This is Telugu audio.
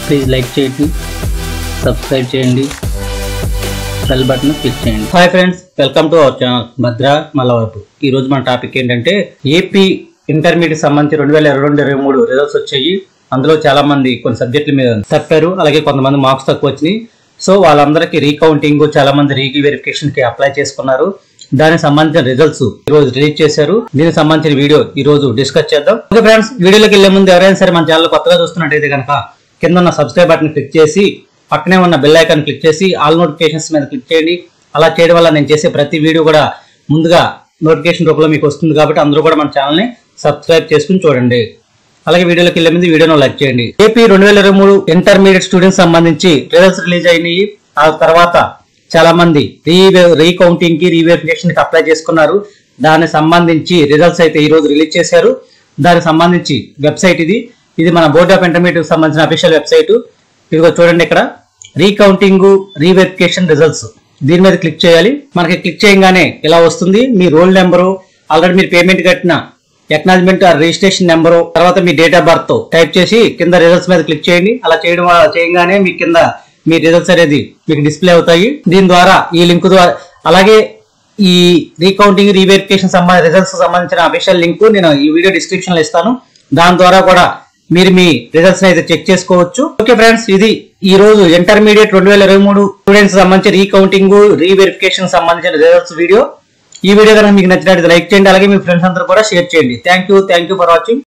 ప్లీజ్ లైక్ చేయండి సబ్స్క్రైబ్ చేయండి బెల్ బటన్ క్లిక్ చేయండి hi friends welcome to our channel Bhadra Mallavarapu ఈ రోజు మన టాపిక్ ఏంటంటే ఏపీ ఇంటర్మీడియట్ సంబంధించి రెండు వేల ఇరవై రెండు ఇరవై మూడు రిజల్ట్స్ వచ్చాయి అందులో చాలా మంది కొన్ని సబ్జెక్టుల మీద తప్పారు అలాగే కొంతమంది మార్క్స్ తక్కువ వచ్చినాయి సో వాళ్ళందరికీ రీకౌంటింగ్ చాలా మంది రీ వెరిఫికేషన్ కి అప్లై చేసుకున్నారు దానికి సంబంధించిన రిజల్ట్స్ ఈ రోజు రిలీజ్ చేశారు దీనికి సంబంధించిన వీడియో ఈ రోజు డిస్కస్ చేద్దాం ఓకే ఫ్రెండ్స్ వీడియోలోకి వెళ్లే ముందు ఎవరైనా సరే మన ఛానల్ కొత్తగా చూస్తున్నట్టయితే కనుక కింద ఉన్న సబ్స్క్రైబ్ బటన్ క్లిక్ చేసి పక్కనే ఉన్న బెల్ ఐకాన్ క్లిక్ చేసి ఆల్ నోటిఫికేషన్స్ మీద క్లిక్ చేయండి అలా చేయడం వల్ల నేను చేసే ప్రతి వీడియో కూడా ముందుగా నోటిఫికేషన్ రూపంలో మీకు వస్తుంది కాబట్టి అందరూ కూడా మన ఛానల్ని సబ్స్క్రైబ్ చేసుకుని చూడండి అలాగే వీడియోలోకి వెళ్ళే ముందు వీడియోను లైక్ చేయండి ఏపీ రెండు వేల ఇరవై మూడు ఇంటర్మీడియట్ స్టూడెంట్స్ సంబంధించి రిజల్ట్స్ రిలీజ్ అయినాయి ఆ తర్వాత చాలా మంది రీ రీకౌంటింగ్ కి రీవెరిఫికేషన్ కి అప్లై చేసుకున్నారు దానికి సంబంధించి రిజల్ట్స్ అయితే ఈ రోజు రిలీజ్ చేశారు దానికి సంబంధించి వెబ్సైట్ ఇది ఇది మన బోర్డ్ ఆఫ్ ఇంటర్మీడియట్ సంబంధించిన అఫీషియల్ వెబ్సైట్ ఇదిగో చూడండి ఇక్కడ రీకౌంటింగ్ రీవెరిఫికేషన్ రిజల్ట్స్ దీని మీద క్లిక్ చేయాలి మనకి క్లిక్ చేయగానే ఇలా వస్తుంది మీ రోల్ నెంబరు ఆల్రెడీ మీరు పేమెంట్ కట్టిన ఎక్నాలజ్మెంట్ రిజిస్ట్రేషన్ నెంబరు తర్వాత మీ డేట్ ఆఫ్ బర్త్ టైప్ చేసి కింద రిజల్ట్స్ మీద క్లిక్ చేయండి అలా చేయడం వల్ల- చేయగానే మీ కింద మీ రిజల్ట్స్ అనేది మీకు డిస్ప్లే అవుతాయి దీని ద్వారా ఈ లింక్ ద్వారా అలాగే ఈ రీకౌంటింగ్ రీవెరిఫికేషన్ సంబంధించిన రిజల్ట్స్ సంబంధించిన అఫీషియల్ లింక్ నేను ఈ వీడియో డిస్క్రిప్షన్ లో ఇస్తాను దాని ద్వారా కూడా మీరు మీ రిజల్ట్స్ అయితే చెక్ చేసుకోవచ్చు ఓకే ఫ్రెండ్స్ ఇది ఈ రోజు ఇంటర్మీడియట్ రెండు వేల ఇరవై మూడు స్టూడెంట్స్ సంబంధించి రీకౌంటింగ్ రీవెరిఫికేషన్ సంబంధించిన రిజల్ట్స్ వీడియో ఈ వీడియో కనుక మీకు నచ్చినట్లయితే లైక్ చేయండి అలాగే మీ ఫ్రెండ్స్ అందరూ కూడా షేర్ చేయండి thank you thank you for watching